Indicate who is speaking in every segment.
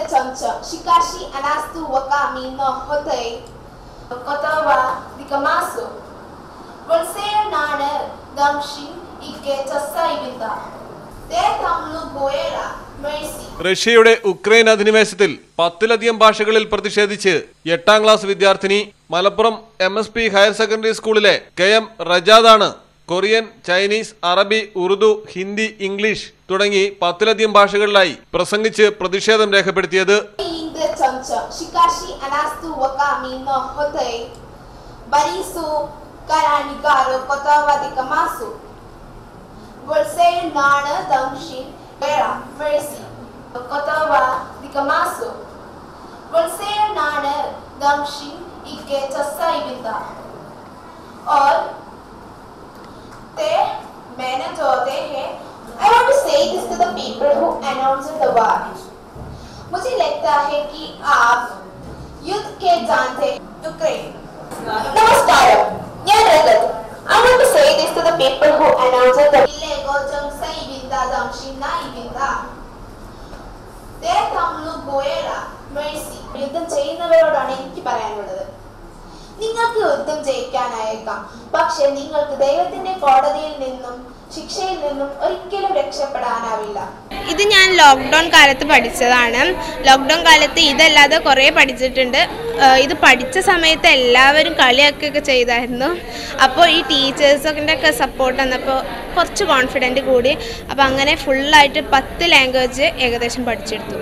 Speaker 1: צ'מצ'ם, שיקשי אנסטו וקאמי נו הוטי, כותבה דיקמאסו. വത്സേനാണ് ദംഷി ഇക്കെ ചസൈവിന്ദ തേ തംലു ഗോയേറ മേഴ്സി
Speaker 2: റഷ്യയുടെ ഉക്രൈൻ അധിനിവേശത്തിൽ പത്തിലധികം ഭാഷകളിൽ പ്രതിഷേധിച്ച് എട്ടാം ക്ലാസ് വിദ്യാർത്ഥിനി Malappuram M S P higher secondary സ്കൂളിലെ കെ എം റജാദാണ് കൊറിയൻ ചൈനീസ് അറബി ഉറുദു ഹിന്ദി ഇംഗ്ലീഷ് തുടങ്ങി പത്തിലധികം ഭാഷകളിലായി പ്രസംഗിച്ച് പ്രതിഷേധം രേഖപ്പെടുത്തിയത്
Speaker 1: ഇന്ദ്ര ചംചം ശികാശി അനാസ്തു വകാമി നോ ഹൊതൈ ബരീസു കരാനികാരോ കൊത്തവദികമാസു വത്സേനാണ് ദംഷി ഗോയേറ മേഴ്സി കൊത്തവ ദികമാസു വത്സേനാണ് ദംഷി ഇക്കെ ചസൈവിന്ദ और they मैंने जो होते हैं I want to say this to the people who announced the war. मुझे लगता है कि आप युद्ध के जानते यूक्रेन നമസ്കാരം ഞാൻ Ragath I want to say this to the people who announced the Lego jung sai vinda dang shin nai vinda They തമ്മിലു ഗോയേറ മേഴ്സി യുദ്ധം ചെയ്യുന്നവരോടാണ് എനിക്ക് പറയാനുള്ളത് നിങ്ങൾക്ക് യുദ്ധം ജയിക്കാനായേക്കാം പക്ഷെ നിങ്ങൾക്ക് ദൈവത്തിന്റെ കോടതിയിൽ നിന്നും ശിക്ഷയിൽ നിന്നും ഒരിക്കലും രക്ഷപ്പെടാനാവില്ല
Speaker 3: ഇത് ഞാൻ ലോക്ക്ഡൗൺ കാലത്ത് പഠിച്ചതാണ് ലോക്ക്ഡൗൺ കാലത്ത് ഇതല്ലാതെ കുറേ പഠിച്ചിട്ടുണ്ട് ഏഹ് ഇത് പഠിച്ച സമയത്ത് എല്ലാവരും കളിയാക്കുകയൊക്കെ ചെയ്തായിരുന്നു അപ്പോൾ ഈ ടീച്ചേഴ്സിൻ്റെ ഒക്കെ സപ്പോർട്ട് വന്നപ്പോൾ കുറച്ച് കോൺഫിഡൻറ്റ് കൂടി അപ്പോൾ അങ്ങനെ ഫുള്ളായിട്ട് പത്ത് ലാംഗ്വേജ് ഏകദേശം പഠിച്ചെടുത്തു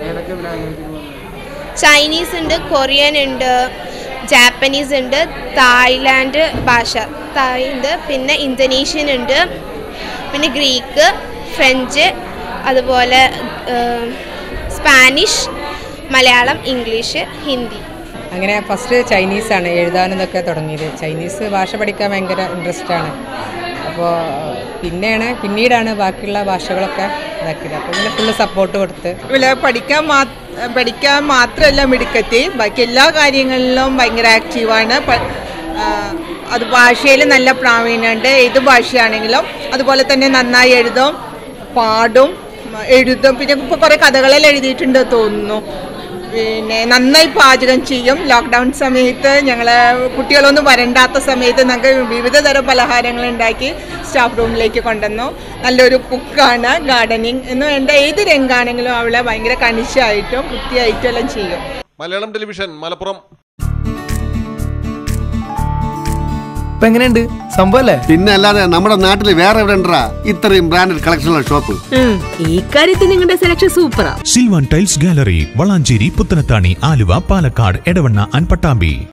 Speaker 3: ചൈനീസ് ഉണ്ട് കൊറിയൻ ഉണ്ട് ജാപ്പനീസ് ഉണ്ട് തായ്ലാൻഡ് ഭാഷ തായ് ഉണ്ട് പിന്നെ ഇന്തോനേഷ്യൻ ഉണ്ട് പിന്നെ ഗ്രീക്ക് ഫ്രഞ്ച് അതുപോലെ um, Spanish Malayalam English Hindi
Speaker 4: അങ്ങനെ ഫസ്റ്റ് ചൈനീസാണ് എഴുതാനും ഇതൊക്കെ തുടങ്ങിയത് ചൈനീസ് ഭാഷ പഠിക്കാൻ ഭയങ്കര ഇൻട്രസ്റ്റ് ആണ് അപ്പോൾ പിന്നെയാണ് പിന്നീടാണ് ബാക്കിയുള്ള ഭാഷകളൊക്കെ ഇതാക്കിയത് അപ്പോൾ പിന്നെ ഫുള്ള് സപ്പോർട്ട് കൊടുത്ത്
Speaker 5: ഇവിടെ പഠിക്കാൻ മാ പഠിക്കാൻ മാത്രമല്ല മിടുക്കത്തി ബാക്കി എല്ലാ കാര്യങ്ങളിലും ഭയങ്കര ആക്റ്റീവാണ് പ- ആ, അത് ഭാഷയിൽ നല്ല പ്രാവീണ്യമുണ്ട് ഏത് ഭാഷയാണെങ്കിലും അതുപോലെ തന്നെ നന്നായി എഴുതും പാടും മ, എഴുതും പിന്നെ ഇപ്പോൾ കുറേ കഥകളെല്ലാം എഴുതിയിട്ടുണ്ട് തോന്നുന്നു പിന്നെ നന്നായി പാചകം ചെയ്യും ലോക്ക്ഡൗൺ സമയത്ത് ഞങ്ങൾ കുട്ടികളൊന്നും വരണ്ടാത്ത സമയത്ത് ഞങ്ങൾക്ക് വിവിധ തരം പലഹാരങ്ങൾ ഉണ്ടാക്കി സ്റ്റാഫ് റൂമിലേക്ക് കൊണ്ടുവന്നു നല്ലൊരു കുക്കാണ് ഗാർഡനിങ് എന്ന് വേണ്ട ഏത് രംഗാണെങ്കിലും അവളെ ഭയങ്കര കണിശായിട്ടും വൃത്തിയായിട്ടും എല്ലാം ചെയ്യും
Speaker 2: മലയാളം ടെലിവിഷൻ മലപ്പുറം
Speaker 6: ഇപ്പൊ എങ്ങനെയുണ്ട് സംഭവല്ലേ
Speaker 7: പിന്നെ അല്ലാതെ നമ്മുടെ നാട്ടിൽ വേറെ എവിടെ ഉണ്ടാ ഇത്രയും ബ്രാൻഡഡ് കളക്ഷനുള്ള ഷോപ്പ്
Speaker 8: ഈ കാര്യത്തിൽ നിങ്ങളുടെ സെലക്ഷൻ സൂപ്പറാ
Speaker 9: Silvan tiles gallery Valanchery Puthanathani Aluva Palakkad Edavanna and Pattambi